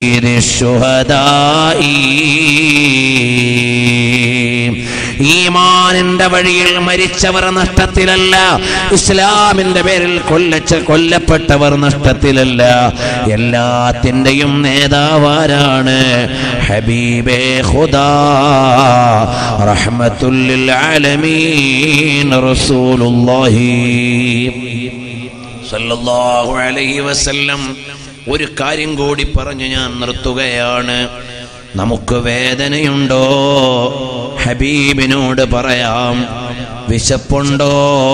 الشهداء ഈമാനിന്റെ വഴിയിൽ മരിച്ചവർ നഷ്ടത്തിലല്ല ഇസ്ലാമിന്റെ പേരിൽ കൊല്ലച്ച കൊല്ലപ്പെട്ടവർ നഷ്ടത്തിലല്ല എല്ലാത്തിൻ്റെയും നേതാവാരാണ് ഹബീബേ ഖുദാ റഹ്മത്തുല്ലിൽ ആലമീൻ റസൂലുള്ളാഹി സല്ലല്ലാഹു അലൈഹി വസല്ലം ഒരു കാര്യം കൂടി പറഞ്ഞു ഞാൻ നിർത്തുകയാണ് നമുക്ക് വേദനയുണ്ടോ ഹബീബിനോട് പറയാം വിശപ്പുണ്ടോ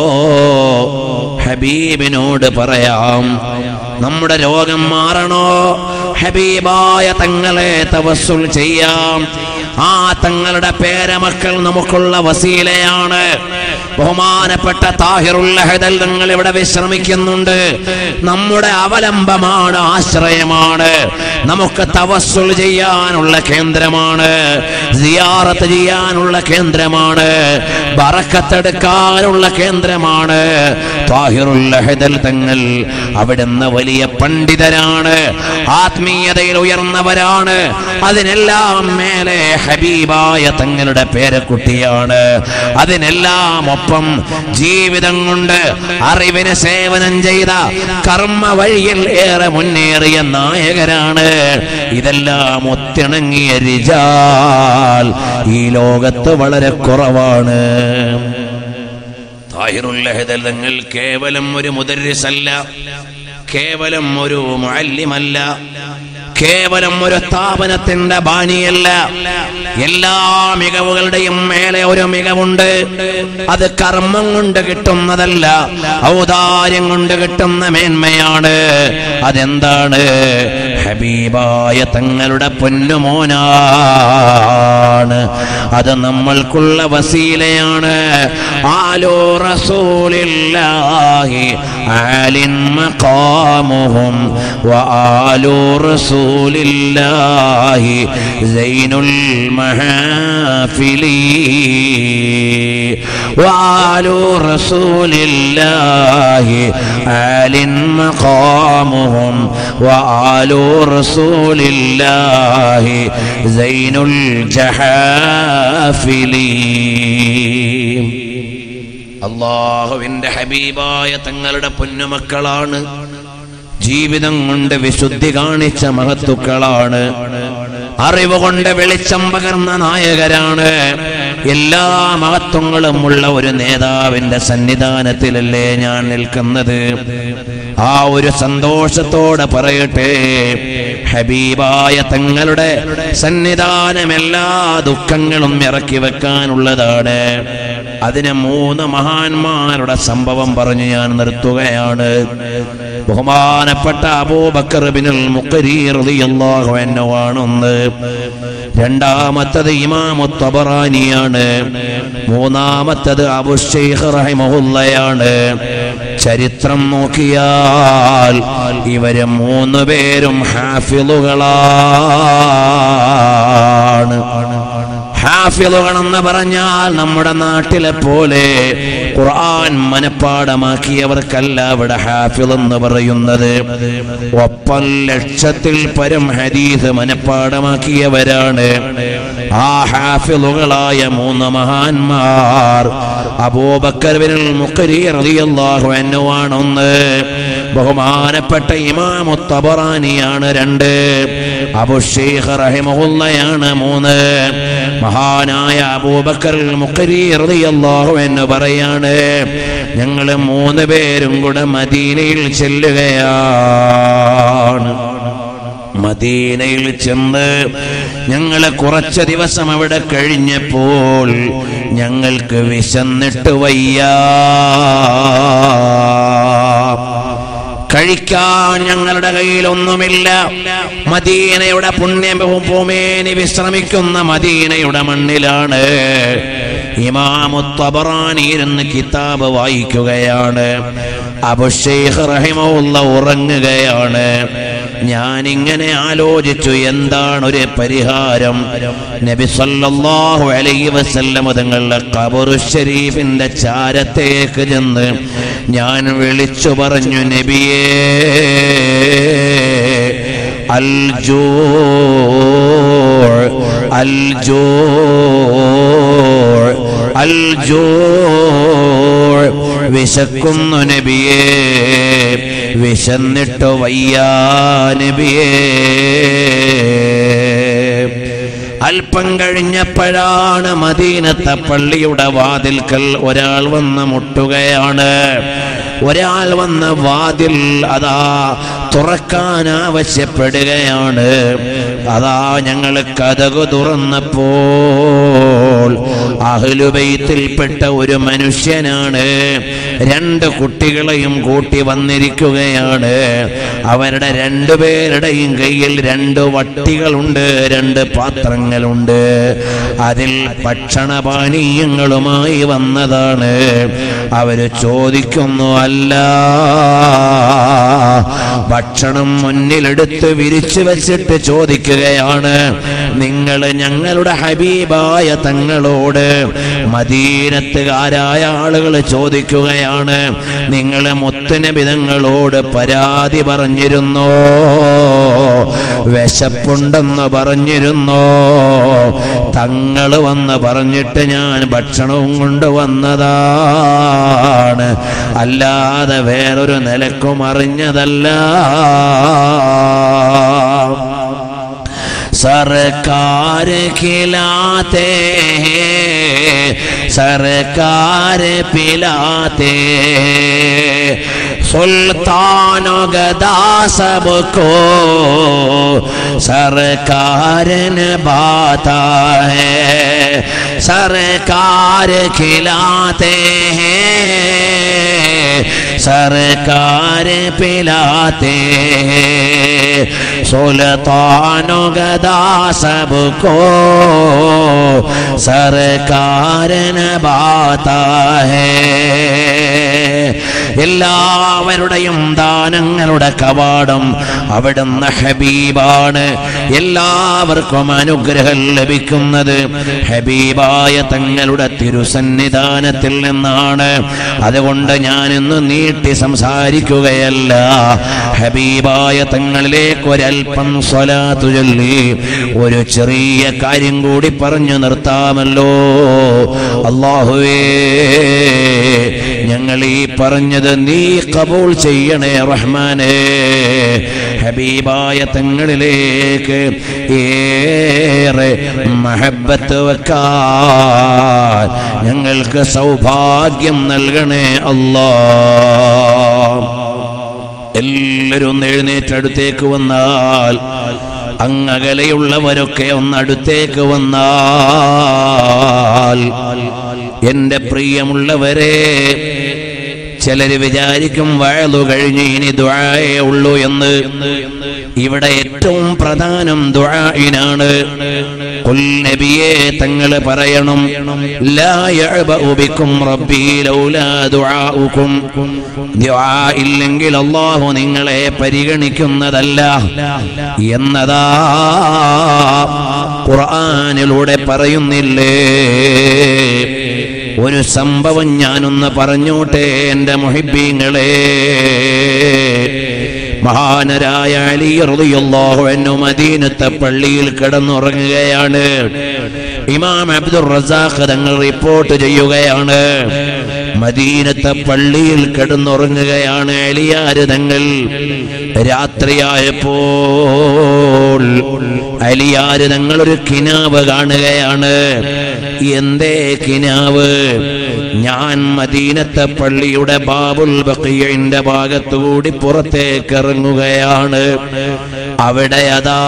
ഹബീബിനോട് പറയാം നമ്മുടെ രോഗം മാറണോ ഹബീബായ തങ്ങളെ തവസ്സുൽ ചെയ്യാം ആ തങ്ങളുടെ പേരമക്കൾ നമുക്കുള്ള വസീലയാണ് ബഹുമാനപ്പെട്ട താഹിറുൽ ഹദൽ നിങ്ങൾ ഇവിടെ വിശ്രമിക്കുന്നുണ്ട് നമ്മുടെ അവലംബമാണ് ആശ്രയമാണ് നമുക്ക് തവസ്സുൽ ചെയ്യാനുള്ള കേന്ദ്രമാണ് സിയാറത്ത് ചെയ്യാനുള്ള കേന്ദ്രമാണ് ബറക്കത്തെടുക്കാനുള്ള കേന്ദ്രമാണ് താഹിറുൽ ഹദൽ തങ്ങൾ അവിടുന്ന് വലിയ പണ്ഡിതരാണ് ആത്മീയതയിൽ ഉയർന്നവരാണ് അതിനെല്ലാം മേലെ ഹബീബായ തങ്ങളുടെ പേരക്കുട്ടിയാണ് അതിനെല്ലാം ഒപ്പം ജീവിതം കൊണ്ട് അറിവിന് സേവനം ചെയ്ത കർമ്മ വഴിയിൽ ഏറെ മുന്നേറിയ നായകരാണ് ഇതെല്ലാം ഒത്തിണങ്ങിയ രിജാൽ ഈ ലോകത്ത് വളരെ കുറവാണ് താഹിറുല്ലഹദൽ തങ്ങൾ കേവലം ഒരു മുദരിസല്ല കേവലം ഒരു മുഅല്ലിമല്ല കേവലം ഒരു സ്ഥാപനത്തിന്റെ ബാനിയല്ല എല്ലാ മികവുകളുടെയും മേലെ ഒരു മികവുണ്ട് അത് കർമ്മം കൊണ്ട് കിട്ടുന്നതല്ല ഔദാര്യം കൊണ്ട് കിട്ടുന്ന മേന്മയാണ് അതെന്താണ് ഹബീബായ തങ്ങളുടെ പൊന്നുമോനാണ് അത് നമ്മൾക്കുള്ള വസീലയാണ് ആലോ റസൂലില്ലാഹി ആലിൻ മഖാമുഹും വആലു റസൂലില്ലാഹി സൈനുൽ മഹാഫിലി وآل رسول الله آل مقامهم وآل رسول الله زين الجحافلين അള്ളാഹുവിന്റെ ഹബീബായ തങ്ങളുടെ പൊന്നുമക്കളാണ് ജീവിതം കൊണ്ട് വിശുദ്ധി കാണിച്ച മഹത്തുക്കളാണ് അറിവ് കൊണ്ട് വെളിച്ചം പകർന്ന നായകരാണ് എല്ലാ മഹത്വങ്ങളും ഉള്ള ഒരു നേതാവിന്റെ സന്നിധാനത്തിലല്ലേ ഞാൻ നിൽക്കുന്നത് ആ ഒരു സന്തോഷത്തോടെ പറയട്ടെ ഹബീബായ തങ്ങളുടെ സന്നിധാനം എല്ലാ ദുഃഖങ്ങളും ഇറക്കി വെക്കാനുള്ളതാണ് അതിന് മൂന്ന് മഹാന്മാരുടെ സംഭവം പറഞ്ഞ് ഞാൻ നിർത്തുകയാണ് ബഹുമാനപ്പെട്ട അബൂബക്കർ ബിനുൽ മുഖരീർ റളിയല്ലാഹു അൻഹു ആണ് ഒന്ന് രണ്ടാമത്തത് ഇമാമു തബറാനിയാണ് മൂന്നാമത്തത് അബു ഷെയ്ഖ് റഹിമഹുല്ലയാണ് ചരിത്രം നോക്കിയാൽ ഇവര് മൂന്ന് പേരും ഹാഫിളുകളാണ് ഹാഫിളുകൾ എന്ന് പറഞ്ഞാൽ നമ്മുടെ നാട്ടിലെ പോലെ ഖുർആൻ മനപ്പാടമാക്കിയവർക്കല്ല ഇവിടെ ഹാഫിൾ എന്ന് പറയുന്നത് ഒപ്പം ലക്ഷത്തിൽ പരം ഹദീസ് മനപ്പാടമാക്കിയവരാണ് ആ ഹാഫിളുകളായ മൂന്ന് മഹാന്മാർ അബൂബക്കർ ബിനുൽ മുഖരി റളിയല്ലാഹു അൻഹു ആണ് ഒന്ന് ബഹുമാനപ്പെട്ട ഇമാമു തബറാനിയാണ് രണ്ട് അബു ഷെയ്ഖ് റഹിമഹുല്ലയാണ് മൂന്ന് മഹാനായ അബൂബക്കർ മുഖരി റളിയല്ലാഹു എന്ന് പറയാണ് ഞങ്ങൾ മൂന്ന് പേരും കൂടെ മദീനയിൽ ചെല്ലുകയാണ് മദീനയിൽ ചെന്ന് ഞങ്ങൾ കുറച്ച് ദിവസം അവിടെ കഴിഞ്ഞപ്പോൾ ഞങ്ങൾക്ക് വിശന്നിട്ട് വയ്യ കഴിക്കാൻ ഞങ്ങളുടെ കയ്യിൽ ഒന്നുമില്ല മദീനയുടെ പുണ്യവും ഭൂമേനി വിശ്രമിക്കുന്ന മദീനയുടെ മണ്ണിലാണ് ഇമാമുത്തബറാനി ഇരുന്ന് കിതാബ് വായിക്കുകയാണ് അബുഷേഖ് റഹിമുള്ള ഉറങ്ങുകയാണ് ഞാനിങ്ങനെ ആലോചിച്ചു എന്താണ് ഒരു പരിഹാരം നബി സല്ലല്ലാഹു അലൈഹി വസല്ലം തങ്ങളുടെ ഖബറു ഷരീഫിന്റെ ചാരത്തേക്ക് ചെന്ന് ഞാൻ വിളിച്ചു പറഞ്ഞു നബിയേ الجوع الجوع الجوع വിശക്കുന്നു നബിയേ വിശന്നിട്ട് വയ്യാ നബിയേ അല്പം കഴിഞ്ഞപ്പോഴാണ് മദീനത്തെ പള്ളിയുടെ വാതിൽക്കൽ ഒരാൾ വന്ന് മുട്ടുകയാണ് ഒരാൾ വന്ന് വാതിൽ അതാ തുറക്കാൻ ആവശ്യപ്പെടുകയാണ് അതാ ഞങ്ങൾ കഥകു തുറന്നപ്പോൾ അഹ്ലുബൈത്തിൽപ്പെട്ട ഒരു മനുഷ്യനാണ് രണ്ട് കുട്ടികളെയും കൂട്ടി വന്നിരിക്കുകയാണ് അവരുടെ രണ്ടുപേരുടെയും കയ്യിൽ രണ്ട് വട്ടികളുണ്ട് രണ്ട് പാത്രങ്ങളുണ്ട് അതിൽ ഭക്ഷണപാനീയങ്ങളുമായി വന്നതാണ് അവര് ചോദിക്കുന്നു അല്ല ഭക്ഷണം മുന്നിലെടുത്ത് വിരിച്ചു വെച്ചിട്ട് ചോദിക്കുകയാണ് നിങ്ങൾ ഞങ്ങളുടെ ഹബീബായ തങ്ങളോട് മദീനത്തുകാരായ ആളുകൾ ചോദിക്കുകയാണ് നിങ്ങൾ മുത്തനബിതങ്ങളോട് പരാതി പറഞ്ഞിരുന്നോ വിശപ്പുണ്ടെന്ന് പറഞ്ഞിരുന്നോ തങ്ങൾ വന്ന് പറഞ്ഞിട്ട് ഞാൻ ഭക്ഷണവും കൊണ്ടുവന്നതാണ് അല്ലാതെ വേറൊരു നിലക്കും അറിഞ്ഞതല്ല सरकार खिलाते हैं सरकार पिलाते सुल्तान गदा सबको सरकार नभाता है सरकार खिलाते हैं सरकार पिलाते हैं सुल्तान गदा सबको सरकार नभाता है എല്ലാവരുടെയും ദാനങ്ങളുടെ കവാടം അവിടുന്ന് ഹബീബാണ് എല്ലാവർക്കും അനുഗ്രഹം ലഭിക്കുന്നത് ഹബീബായ തങ്ങളുടെ തിരുസന്നിധാനത്തിൽ നിന്നാണ് അതുകൊണ്ട് ഞാൻ ഇന്ന് നീട്ടി സംസാരിക്കുകയല്ല ഹബീബായ തങ്ങളിലേക്ക് ഒരൽപ്പം സ്വലാത്തു ചൊല്ലി ഒരു ചെറിയ കാര്യം കൂടി പറഞ്ഞു നിർത്താമല്ലോ അള്ളാഹുവേ ഞങ്ങൾ ഈ പറഞ്ഞത് നീ കബൂൾ ചെയ്യണേ റഹ്മാനേ ഹബീബായ തങ്ങളിലേക്ക് ഏറെ മഹബത്ത് വെക്കാൻ ഞങ്ങൾക്ക് സൗഭാഗ്യം നൽകണേ അല്ലാ എല്ലാവരും ഒന്ന് എഴുന്നേറ്റ് അടുത്തേക്ക് വന്നാൽ അങ്ങകലെയുള്ളവരൊക്കെ ഒന്ന് അടുത്തേക്ക് വന്നാൽ എന്റെ പ്രിയമുള്ളവരെ ചിലര് വിചാരിക്കും വഴലു കഴിഞ്ഞ് ഇനി ദ്വായേ ഉള്ളൂ എന്ന് ഇവിടെ ഏറ്റവും പ്രധാനം ദ്വായിനാണ് നബിയെ തങ്ങൾ പറയണം ലാ യഅബഉ ബിക്കും റബ്ബി ലൗലാ ദുആഉക്കും ദുആ ഇല്ലെങ്കിൽ അല്ലാഹു നിങ്ങളെ പരിഗണിക്കുന്നതല്ല എന്നതാ ഖുർആനിലൂടെ പറയുന്നില്ലേ ഒരു സംഭവം ഞാനൊന്ന് പറഞ്ഞോട്ടെ എൻ്റെ മുഹിബീങ്ങളെ മഹാനരായ അലി റളിയല്ലാഹു അൻഹു മദീനത്തെ പള്ളിയിൽ കിടന്നുറങ്ങുകയാണ് ഇമാം അബ്ദുർ റസാഖ് തങ്ങൾ റിപ്പോർട്ട് ചെയ്യുകയാണ് മദീനത്തെ പള്ളിയിൽ കിടന്നുറങ്ങുകയാണ് അലിയാര് തങ്ങൾ രാത്രിയായപ്പോൾ അലിയാര് തങ്ങൾ ഒരു കിനാവ് കാണുകയാണ് എന്തേ കിനാവ് ഞാൻ മദീനത്തെ പള്ളിയുടെ ബാബുൽ ബക്കിയന്റെ ഭാഗത്തുകൂടി പുറത്തേക്ക് ഇറങ്ങുകയാണ് അവിടെ അതാ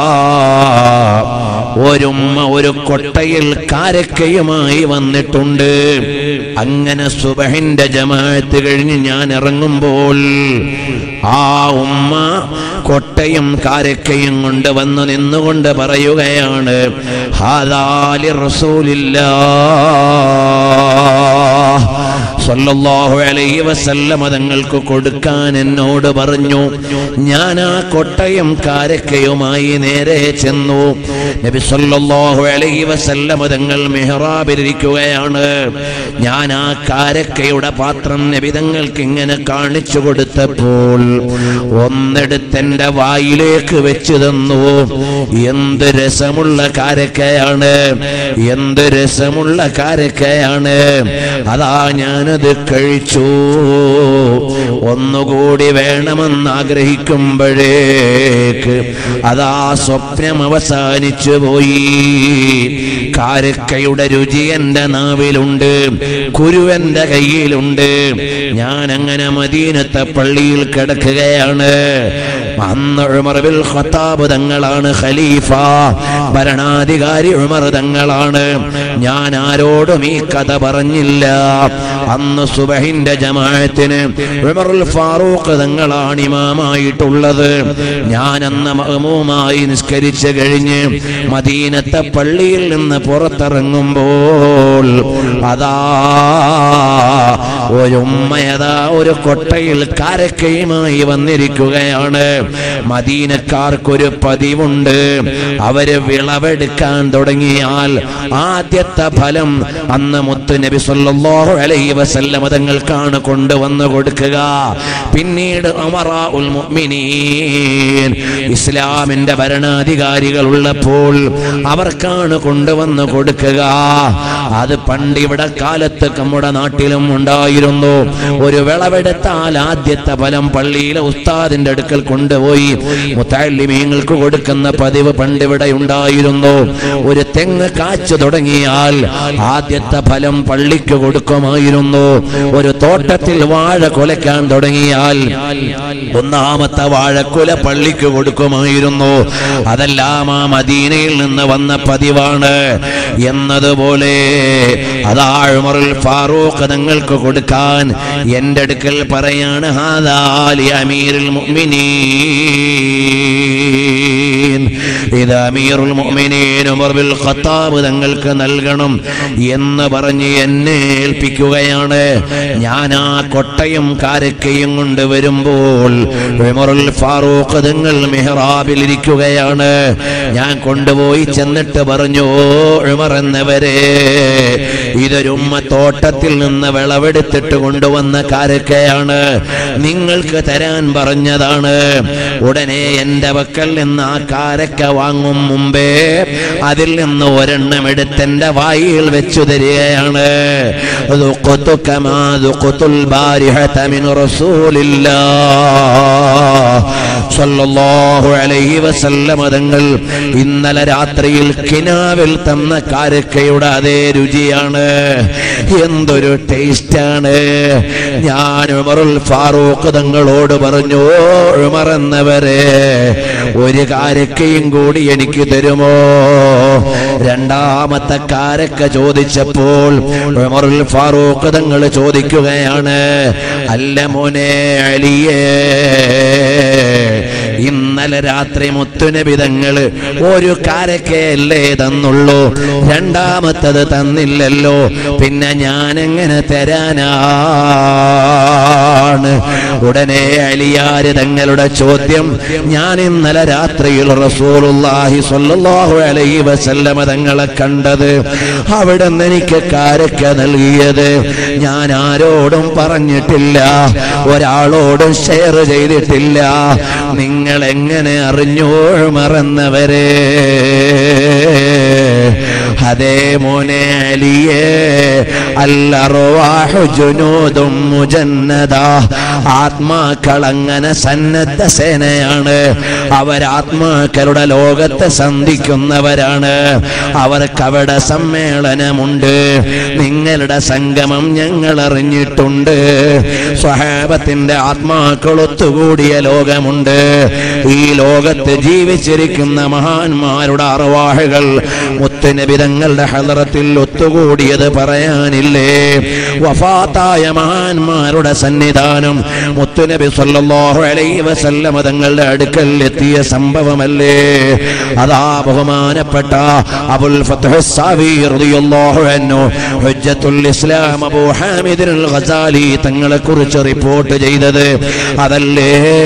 ഒരുമ്മ ഒരു കൊട്ടയിൽ കാരക്കയുമായി വന്നിട്ടുണ്ട് അങ്ങനെ സുബഹിന്റെ ജമാഅത്ത് കഴിഞ്ഞ് ഞാൻ ഇറങ്ങുമ്പോൾ ആ ഉമ്മ കൊട്ടയും കാരക്കയും കൊണ്ട് വന്ന് നിന്നുകൊണ്ട് പറയുകയാണ് ഹാദാലി റസൂലില്ലാ സല്ലല്ലാഹു അലൈഹി വസല്ലമ തങ്ങൾക്ക് കൊടുക്കാൻ എന്നോട് പറഞ്ഞു ഞാൻ ആ കൊട്ടയം കാരക്കയുമായി നേരെ ചെന്നു നബി സല്ലല്ലാഹു അലൈഹി വസല്ലമ തങ്ങൾ മെഹ്റാബിലിരിക്കുകയാണ് ഞാൻ ആ കാരക്കയുടെ പാത്രം നബി തങ്ങൾക്ക് ഇങ്ങനെ കാണിച്ചു കൊടുത്തപ്പോൾ ഒന്നെടുത്തെന്റെ വായിലേക്ക് വെച്ച് തന്നു എന്ത് രസമുള്ള കാരക്കയാണ് എന്ത് രസമുള്ള കാരക്കയാണ് അതാ ഞാനത് കഴിച്ചു ഒന്നുകൂടി വേണമെന്ന് ആഗ്രഹിക്കുമ്പോഴേക്ക് അതാ സ്വപ്നം അവസാനിച്ചു പോയി കാരക്കയുടെ രുചി എന്റെ നാവിലുണ്ട് കുരു എന്റെ കയ്യിലുണ്ട് ഞാൻ അങ്ങനെ മദീനത്തെ പള്ളിയിൽ കിടക്കുകയാണ് അന്ന് ഉമർ ബിൽ ഖത്താബ് തങ്ങളാണ് ഖലീഫ ഭരണാധികാരി ഉമർ തങ്ങളാണ് ഞാൻ ആരോടും ഈ കഥ പറഞ്ഞില്ല അന്ന് സുബഹിന്റെ ജമാഅത്തിന് ഉമറുൽ ഫാറൂഖ് തങ്ങളാണ് ഇമാമായിട്ടുള്ളത് ഞാൻ അന്ന് മഹമൂമായി നിസ്കരിച്ചു കഴിഞ്ഞ് മദീനത്തെ പള്ളിയിൽ നിന്ന് പുറത്തിറങ്ങുമ്പോൾ അതാ ഒരു ഉമ്മയതാ ഒരു കൊട്ടയിൽ കാരക്കയുമായി വന്നിരിക്കുകയാണ് മദീനക്കാർക്കൊരു പതിവുണ്ട് അവര് വിളവെടുക്കാൻ തുടങ്ങിയാൽ ആദ്യത്തെ ഫലം അന്ന് മുത്ത് നബി സല്ലല്ലാഹു അലൈഹി വസല്ലമ തങ്ങൾക്കാണ് കൊണ്ടുവന്ന് കൊടുക്കുക പിന്നീട് അമറാ ഉൽ മുഅ്മിനീൻ ഇസ്ലാമിന്റെ ഭരണാധികാരികൾ ഉള്ളപ്പോൾ അവർക്കാണ് കൊണ്ടുവന്ന് കൊടുക്കുക അത് പണ്ട് ഇവിടെ കാലത്ത് നമ്മുടെ നാട്ടിലും ഉണ്ടായിരുന്നു ഒരു വിളവെടുത്താൽ ആദ്യത്തെ ഫലം പള്ളിയിലെ ഉസ്താദിന്റെ അടുക്കൽ കൊണ്ടുപോയി മുത്താലിമീങ്ങൾക്ക് കൊടുക്കുന്ന പതിവ് പണ്ട് ഇവിടെ ഉണ്ടായിരുന്നു ഒരു തെങ്ങ് കാച്ചു തുടങ്ങിയാൽ ആദ്യത്തെ ഫലം പള്ളിക്ക് കൊടുക്കുമായിരുന്നു ഒരു തോട്ടത്തിൽ വാഴ കൊലയ്ക്കാൻ തുടങ്ങിയാൽ ഒന്നാമത്തെ വാഴക്കുല പള്ളിക്ക് കൊടുക്കുമായിരുന്നു അതെല്ലാം ആ മദീനയിൽ നിന്ന് വന്ന പതിവാണ് എന്നതുപോലെ അതാഴ്മറിൽ ഫാറൂഖ് നിങ്ങൾക്ക് കൊടുക്കാൻ എന്റെ അടുക്കൽ പറയാണ് ഹാദാലി അമീറുൽ മുഅ്മിനീൻ ഇത് അമീറുൽ മുഅ്മിനീൻ ഉമർ ബിൽ ഖത്താബ് തങ്ങൾക്ക് നൽകണം എന്ന് പറഞ്ഞ് എന്നെ ഏൽപ്പിക്കുകയാണ് ഞാൻ ആ കൊട്ടയും കാരക്കയും കൊണ്ട് വരുമ്പോൾ ഉമറുൽ ഫാറൂഖ് തങ്ങൾ മെഹ്റാബിൽ ഇരിക്കുകയാണ് ഞാൻ കൊണ്ടുപോയി ചെന്നിട്ട് പറഞ്ഞു "ഓ ഉമർ എന്നവരെ ഇതൊരു ഉമ്മ തോട്ടത്തിൽ നിന്ന് വിളവെടുത്തിട്ട് കൊണ്ടുവന്ന കാരക്കയാണ് നിങ്ങൾക്ക് തരാൻ പറഞ്ഞതാണ് ഉടനെ എന്റെ വക്കൽ നിന്ന് ആ കാരക്ക വാങ്ങും മുമ്പേ അതിൽ നിന്ന് ഒരെണ്ണം എടുത്തെന്റെ വായിൽ വെച്ചു തരികയാണ് ذقت كما ذقت البارحة من رسول الله സല്ലല്ലാഹു അലൈഹി വസല്ലമ തങ്ങൾ ഇന്നലെ രാത്രിയിൽ കിനാവിൽ തന്ന കാരക്കയുടെ അതേ രുചിയാണ് എന്തൊരു ടേസ്റ്റാണ് ഞാൻ ഉമറുൽ ഫാറൂഖ് തങ്ങളോട് പറഞ്ഞു "ഓ ഉമർ എന്നവരെ ഒരു കാരക്കയും കൂടി എനിക്ക് തരുമോ രണ്ടാമത്തെ കാരക്ക ചോദിച്ചപ്പോൾ ഉമറുൽ ഫാറൂഖ് തങ്ങൾ ചോദിക്കുകയാണ് അല്ല മോനെ അലിയേ ഇന്നലെ രാത്രി മുത്തുനബിതങ്ങള് ഒരു കാരക്കയല്ലേ തന്നുള്ളൂ രണ്ടാമത്തത് തന്നില്ലല്ലോ പിന്നെ ഞാൻ എങ്ങനെ തരാനാണ് ഉടനെ അലിയാര് തങ്ങളുടെ ചോദ്യം ഞാൻ ഇന്നലെ രാത്രിയിൽ റസൂലുള്ളാഹി സ്വല്ലല്ലാഹു അലൈഹി വസല്ലമ തങ്ങളെ കണ്ടത് അവിടെ നിന്ന് എനിക്ക് കാരക്ക നൽകിയത് ഞാൻ ആരോടും പറഞ്ഞിട്ടില്ല ഒരാളോടും ഷെയർ ചെയ്തിട്ടില്ല നിങ്ങൾ എങ്ങനെ അറിഞ്ഞു മറന്നവരെ അതേ മോനെ അലിയേ അല്ലറുവാഹു ജുനൂദും മുജന്നദ ആത്മാക്കൾ അങ്ങനെ സന്നദ്ധ സേനയാണ് അവരാത്മാക്കളുടെ ലോകത്തെ സന്ധിക്കുന്നവരാണ് അവർക്ക് അവിടെ സമ്മേളനമുണ്ട് നിങ്ങളുടെ സംഗമം ഞങ്ങൾ അറിഞ്ഞിട്ടുണ്ട് സ്വഹാബത്തിന്റെ ആത്മാക്കൾ ഒത്തുകൂടിയ ലോകമുണ്ട് ഈ ലോകത്ത് ജീവിച്ചിരിക്കുന്ന മഹാന്മാരുടെ അറുവാഹുകൾ മുത്തുനബിതങ്ങളുടെ ഹലറത്തിൽ ഒത്തുകൂടിയത് പറയാനില്ലേ വഫാത്തായ മഹാന്മാരുടെ സന്നിധാനം മുത്തുനബി സല്ലല്ലാഹു അലൈഹി വസല്ലമ തങ്ങളുടെ അടുക്കൽ എത്തിയ സംഭവമല്ലേ അതാ ബഹുമാനപ്പെട്ട അബുൽ ഫത്ഹ് സാവി റളിയല്ലാഹു അൻഹു ഹുജ്ജത്തുൽ ഇസ്ലാം അബൂ ഹാമിദ് അൽ ഗസാലി തങ്ങളെ കുറിച്ച് റിപ്പോർട്ട് ചെയ്തത് അതല്ലേ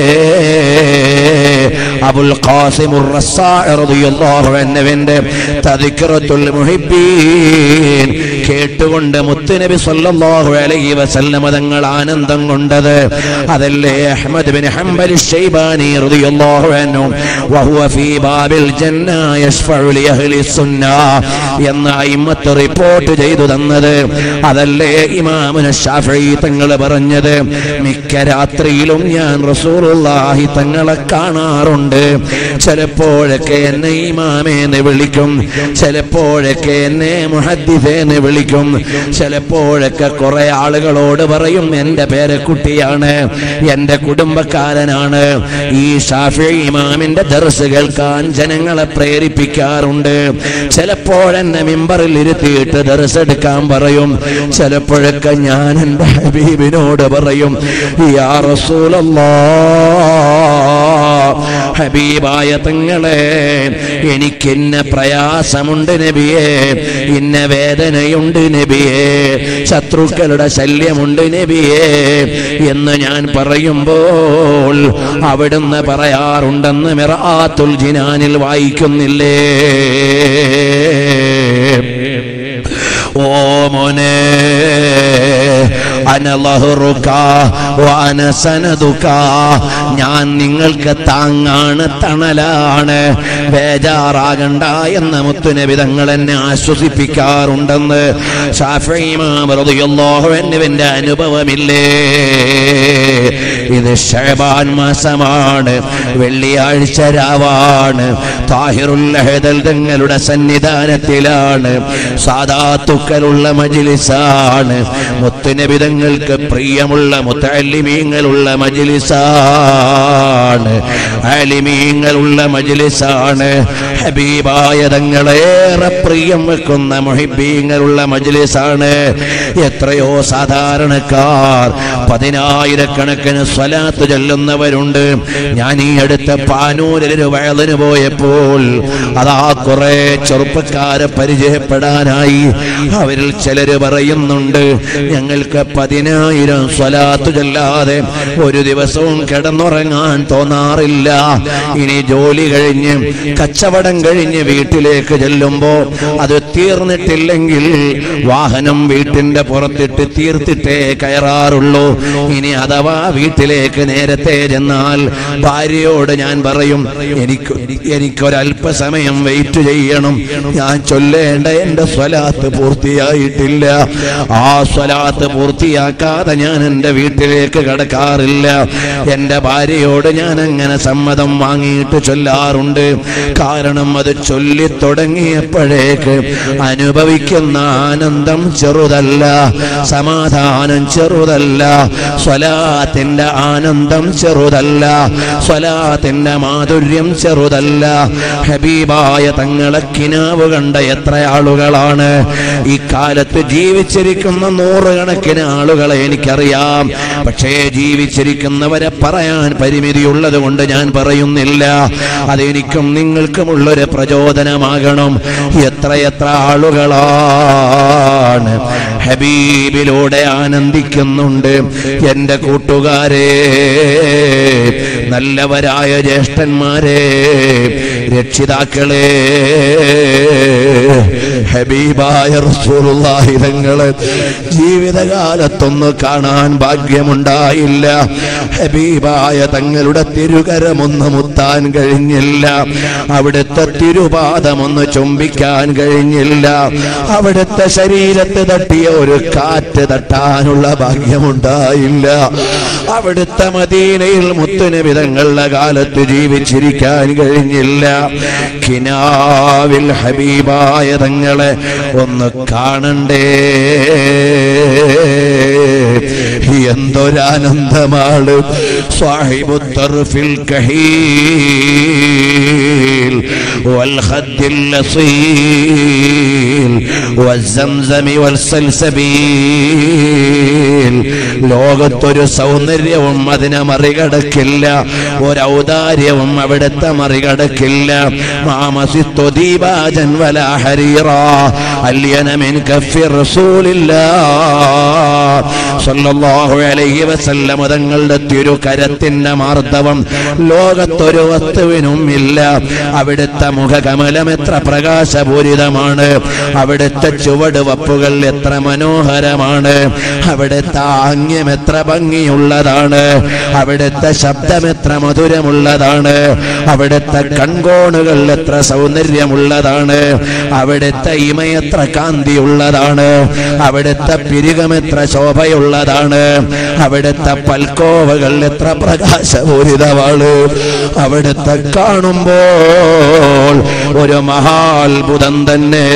അബുൽ ഖാസിം റളിയല്ലാഹു അൻഹുവിന്റെ തദ്കിറത്തുൽ മുഹിബ്ബീൻ കേട്ടുകൊണ്ട് മുത്തുനബി സല്ലല്ലാഹു അലൈഹി വസല്ലമ തങ്ങൾ ആനന്ദം കൊണ്ടത് അതല്ലേ അഹ്മദ് ബിൻ ഹംബൽ الشيباني رضي الله عنه وهو في باب الجنة يشفع لأهل السنة എന്ന അയിമത്ത് റിപ്പോർട്ട് ചെയ്തു തന്നത് അതല്ലേ ഇമാമുന ഷാഫി തങ്ങൾ പറഞ്ഞത് മിക്ക രാത്രിയിലും ഞാൻ റസൂലുള്ളാഹി തങ്ങളെ കാണാറുണ്ട് ചിലപ്പോഴൊക്കെ എന്നെ ഇമാമേന്ന് വിളിക്കും ചിലപ്പോഴൊക്കെ എന്നെ മുഹദ്ദിഫേന്ന് വിളിക്കും ചിലപ്പോഴൊക്കെ കുറെ ആളുകളോട് പറയും എൻ്റെ പേരക്കുട്ടിയാണ് എൻ്റെ കുടുംബക്കാരനാണ് ഈ ഷാഫി ഇമാമിന്റെ ദർസ് കേൾക്കാൻ ജനങ്ങളെ പ്രേരിപ്പിക്കാറുണ്ട് ചിലപ്പോഴെന്നെ മിമ്പറിൽ ഇരുത്തിയിട്ട് ദർസ് എടുക്കാൻ പറയും ചിലപ്പോഴൊക്കെ ഞാൻ എൻ്റെ ഹബീബിനോട് പറയും യാ റസൂലല്ലാ ഹബീബായ തങ്ങളെ എനിക്ക് ഇന്ന പ്രയാസമുണ്ട് നബിയെ ഇന്ന വേദനയുണ്ട് നബിയെ ശത്രുക്കളുടെ ശല്യമുണ്ട് നബിയെ എന്ന് ഞാൻ പറയുമ്പോൾ അവിടുന്ന് പറയാറുണ്ടെന്ന് മിറാത്തുൽ ജിനാനിൽ വായിക്കുന്നില്ലേ ഓ മോനെ അനലഹുറുക്ക വാനസനതുക്ക ഞാൻ നിങ്ങൾക്ക് താങ്ങാണ് തണലാണ് ബേജാറാകണ്ട എന്ന മുത്തുനബിതങ്ങൾ എന്നെ ആശ്വസിപ്പിക്കാറുണ്ടെന്ന് ഷാഫിമാറിയുള്ളോഹുവിന്റെ അനുഭവമില്ലേ ഇത് ഷഹബാൻ മാസമാണ് വെള്ളിയാഴ്ച രാവാണ് താഹിറുല്ലഹദൽ തങ്ങളുടെ സന്നിധാനത്തിലാണ് സാദാത്തുക്കളുള്ള മജിലിസാണ് മുത്തുനബിതങ്ങൾക്ക് പ്രിയമുള്ള മുത്തല്ലിമീങ്ങളുള്ള മജിലിസാണ് ആലിമീങ്ങളുള്ള മജിലിസാണ് ഹബീബായ തങ്ങളേറെ പ്രിയം വെക്കുന്ന മുഹിബീങ്ങളുള്ള മജിലിസാണ് എത്രയോ സാധാരണക്കാർ പതിനായിരക്കണക്കിന് സ്വലാത്ത് ചൊല്ലുന്നവരുണ്ട് ഞാൻ ഈ അടുത്ത പാനൂരിലൊരു വയലിന് പോയപ്പോൾ അതാ കുറെ ചെറുപ്പക്കാരെ പരിചയപ്പെടാനായി അവരിൽ ചിലര് പറയുന്നുണ്ട് ഞങ്ങൾക്ക് പതിനായിരം സ്വലാത്ത് ചൊല്ലാതെ ഒരു ദിവസവും കിടന്നുറങ്ങാൻ തോന്നാറില്ല ഇനി ജോലി കഴിഞ്ഞ് കച്ചവടം കഴിഞ്ഞ് വീട്ടിലേക്ക് ചെല്ലുമ്പോ അത് തീർന്നിട്ടില്ലെങ്കിൽ വാഹനം വീട്ടിന്റെ പുറത്തിട്ട് തീർത്തിട്ടേ കയറാറുള്ളൂ ഇനി അഥവാ വീട്ടിലേക്ക് നേരത്തെ ചെന്നാൽ ഭാര്യയോട് ഞാൻ പറയും എനിക്ക് എനിക്കൊരല്പസമയം വെയിറ്റ് ചെയ്യണം ഞാൻ ചൊല്ലേണ്ട എന്റെ സ്വലാത്ത് പൂർത്തിയായിട്ടില്ല ആ സ്വലാത്ത് പൂർത്തിയാക്കാതെ ഞാൻ എന്റെ വീട്ടിലേക്ക് കടക്കാറില്ല എന്റെ ഭാര്യയോട് ഞാൻ അങ്ങനെ സമ്മതം വാങ്ങിയിട്ട് ചൊല്ലാറുണ്ട് കാരണം അത് ചൊല്ലി തുടങ്ങിയപ്പോഴേക്ക് അനുഭവിക്കുന്ന ആനന്ദം ചെറുതല്ല സമാധാനം ചെറുതല്ല സ്വലാത്തിന്റെ ആനന്ദം ചെറുതല്ല സ്വലാത്തിന്റെ മാധുര്യം ചെറുതല്ല ഹബീബായ തങ്ങളെ കിനാവ് കണ്ട എത്ര ആളുകളാണ് ഈ കാലത്ത് ജീവിച്ചിരിക്കുന്ന നൂറുകണക്കിന് ആളുകളെ എനിക്കറിയാം പക്ഷേ ജീവിച്ചിരിക്കുന്നവരെ പറയാൻ പരിമിതിയുള്ളത് കൊണ്ട് ഞാൻ പറയുന്നില്ല അതെനിക്കും നിങ്ങൾക്കുമുള്ളൊരു പ്രചോദനമാകണം എത്രയെത്ര ആളുകളാണ് ഹബീബിലൂടെ ആനന്ദിക്കുന്നുണ്ട് എന്റെ കൂട്ടുകാരെ നല്ലവരായ ജ്യേഷ്ഠന്മാരെ രക്ഷിതാക്കളെ ഹബീബായ റസൂലുള്ളാഹി തങ്ങളെ ജീവിതകാലത്തൊന്ന് കാണാൻ ഭാഗ്യമുണ്ടായില്ല ഹബീബായ തങ്ങളുടെ തിരുകരമൊന്ന് മുത്താൻ കഴിഞ്ഞില്ല അവിടുത്തെ തിരുപാദമൊന്ന് ചുംബിക്കാൻ കഴിഞ്ഞില്ല അവിടുത്തെ ശരീരത്ത് തട്ടിയ ഒരു കാറ്റ് തട്ടാനുള്ള ഭാഗ്യമുണ്ടായില്ല അവിടുത്തെ മദീനയിൽ മുത്തുനിമിതങ്ങളുടെ കാലത്ത് ജീവിച്ചിരിക്കാൻ കഴിഞ്ഞില്ല കിനാവിൽ ഹബീബായ തങ്ങളെ തങ്ങളെ ഒന്ന് കാണണ്ടേ എന്തൊരാനന്ദമാണ് സാഹിബുത്തർഫിൽ കഹീൽ والخد الأصيل والزمزم والسلسبيل ലോകത്തൊരു സൗന്ദര്യവും അതിനെ മറികടക്കില്ല ഒരൗദാര്യവും അവിടുത്തെ മറികടക്കില്ല മാമസിത്തു ദീപാജൻ വല ഹരീറ അല്യന മിൻ കഫി റസൂലില്ലാ സല്ലല്ലാഹു അലൈഹി വസല്ലം തങ്ങളുടെ തിരുകരത്തിന്റെ മാർദ്ദവം ലോകത്തൊരു വസ്തുവിനും ഇല്ല അവിടുത്തെ മുഖകമലം എത്ര പ്രകാശപൂരിതമാണ് അവിടുത്തെ ചുവട് വപ്പുകൾ എത്ര മനോഹരമാണ് അവിടുത്തെ ആംഗ്യം എത്ര ഭംഗിയുള്ളതാണ് അവിടുത്തെ ശബ്ദം എത്ര മധുരമുള്ളതാണ് അവിടുത്തെ കൺകോണുകൾ എത്ര സൗന്ദര്യമുള്ളതാണ് അവിടുത്തെ ഇമയെത്ര കാന്തിയുള്ളതാണ് അവിടുത്തെ പിരികം എത്ര ശോഭയുള്ളതാണ് അവിടുത്തെ പൽക്കോവകൾ എത്ര പ്രകാശപൂരിതമാണ് അവിടുത്തെ കാണുമ്പോൾ ഒരു മഹാത്ഭുതം തന്നെ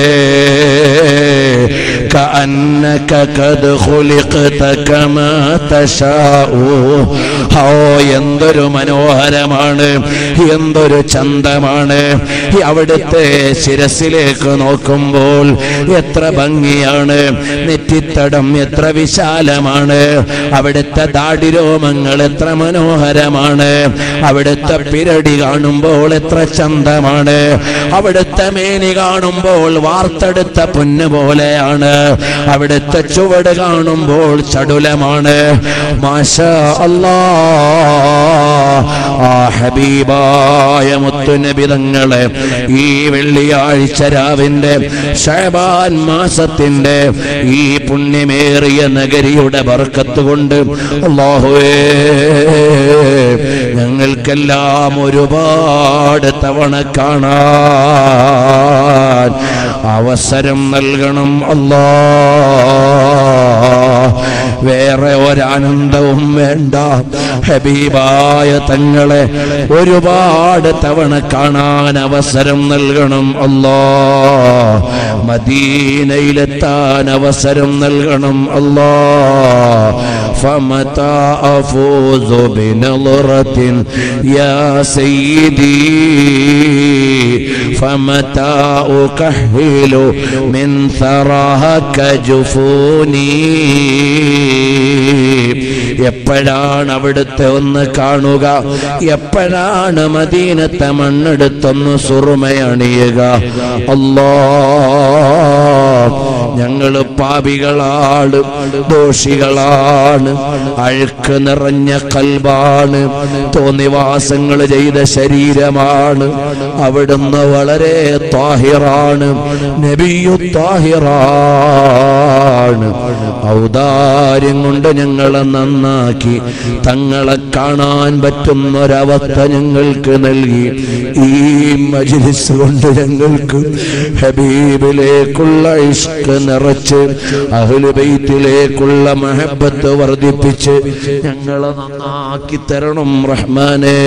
كأنك قد خلقت كما تشاء ഓ എന്തൊരു മനോഹരമാണ് എന്തൊരു ചന്തമാണ് ഈ അവിടുത്തെ ശിരസിലേക്ക് നോക്കുമ്പോൾ എത്ര ഭംഗിയാണ് നെറ്റിത്തടം എത്ര വിശാലമാണ് അവിടുത്തെ ദാടിരോമങ്ങൾ എത്ര മനോഹരമാണ് അവിടുത്തെ പിരടി കാണുമ്പോൾ എത്ര ചന്തമാണ് അവിടുത്തെ മേനി കാണുമ്പോൾ വാർത്തെടുത്ത പൊന്ന് പോലെയാണ് അവിടുത്തെ ചുവട് കാണുമ്പോൾ ചടുലമാണ് മാഷാ അല്ലാ ആ ഹബീബായ മുത്തുനബിതങ്ങളെ ഈ വെള്ളിയാഴ്ച രാവിന്റെ ഷഹബാൻ മാസത്തിന്റെ ഈ പുണ്യമേറിയ നഗരിയുടെ ബർക്കത്ത് കൊണ്ട് അള്ളാഹുവേ ഞങ്ങൾക്കെല്ലാം ഒരുപാട് തവണ കാണാൻ അവസരം നൽകണം അല്ലാ വേറെ ഒരാനന്ദവും വേണ്ട ഹബീബായ തങ്ങളെ ഒരുപാട് തവണ കാണാൻ അവസരം നൽകണം അല്ലാ മദീനയിലെത്താൻ അവസരം നൽകണം അല്ലാ فمتى أفوز بنظرة يا سيدي فمتى أكحل من ثراك جفوني എപ്പോഴാണ് അവിടുത്തെ ഒന്ന് കാണുക എപ്പോഴാണ് മദീനത്തെ മണ്ണെടുത്തൊന്ന് സുറുമയണിയുക അല്ലാ ഞങ്ങള് പാപികളാണ് ദോഷികളാണ് അഴുക്ക് നിറഞ്ഞ കൽബാണ് തോന്നിവാസങ്ങൾ ചെയ്ത ശരീരമാണ് അവിടുന്ന് വളരെ താഹിറാണ് നബിയു താഹിറാണ് ഔദാര്യം കൊണ്ട് ഞങ്ങളെ നന്നാക്കി തങ്ങളെ കാണാൻ പറ്റുന്നൊരവസ്ഥ ഞങ്ങൾക്ക് നൽകി ഈ മജ്ലിസ് കൊണ്ട് ഞങ്ങൾക്ക് ഹബീബിലേക്കുള്ള ഇഷ്ക് നിറച്ച് അഹ്ലുബൈത്തിലേക്കുള്ള മഹബത്ത് വർദ്ധിപ്പിച്ച് ഞങ്ങളെ നന്നാക്കി തരണം റഹ്മാനേ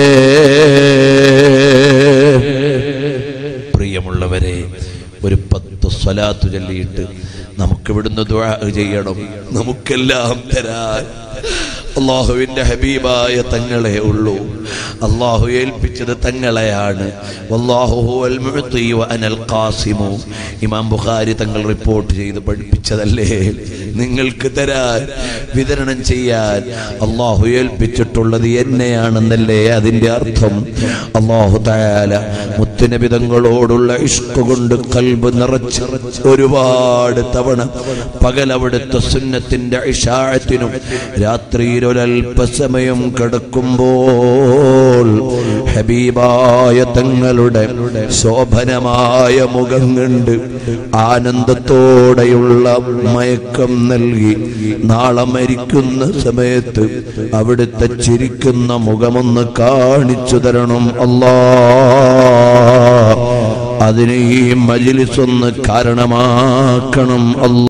പ്രിയമുള്ളവരെ ഒരു പത്ത് സ്വലാത്തു ചൊല്ലിയിട്ട് നമുക്ക് ഇവിടുന്ന് ദുആ ചെയ്യണം നമുക്കെല്ലാം തരാൻ അള്ളാഹുവിന്റെ ഹബീബായ തങ്ങളെ ഉള്ളൂ അള്ളാഹു ഏൽപ്പിച്ചത് തങ്ങളെയാണ് വല്ലാഹു ഹുവൽ മുഅ്തി വ അനൽ ഖാസിമു ഇമാം ബുഖാരി തങ്ങൾ റിപ്പോർട്ട് ചെയ്ത് പഠിപ്പിച്ചതല്ലേ നിങ്ങൾക്ക് തരാൻ വിതരണം ചെയ്യാൻ അള്ളാഹു ഏൽപ്പിച്ചിട്ടുള്ളത് എന്നെയാണെന്നല്ലേ അതിന്റെ അർത്ഥം അള്ളാഹു തആല മുത്തുനബി തങ്ങളോടുള്ള ഇഷ്ക് കൊണ്ട് കൽബ് നിറച്ച് ഒരുപാട് തവണ പകലവിടുത്തെ സുന്നത്തിന്റെ ഇഷാഴത്തിനും രാത്രിയിൽ ഒരൽപ്പസമയം കിടക്കുമ്പോൾ ഹബീബായ തങ്ങളുടെ ശോഭനമായ മുഖം കണ്ട് ആനന്ദത്തോടെയുള്ള മയക്കം നൽകി നാളെ മരിക്കുന്ന സമയത്ത് അവിടുത്തെ ചിരിക്കുന്ന മുഖമൊന്ന് കാണിച്ചു തരണം അല്ലാ അതിന് ഈ മജിലിസ് ഒന്ന് കാരണമാക്കണം അല്ല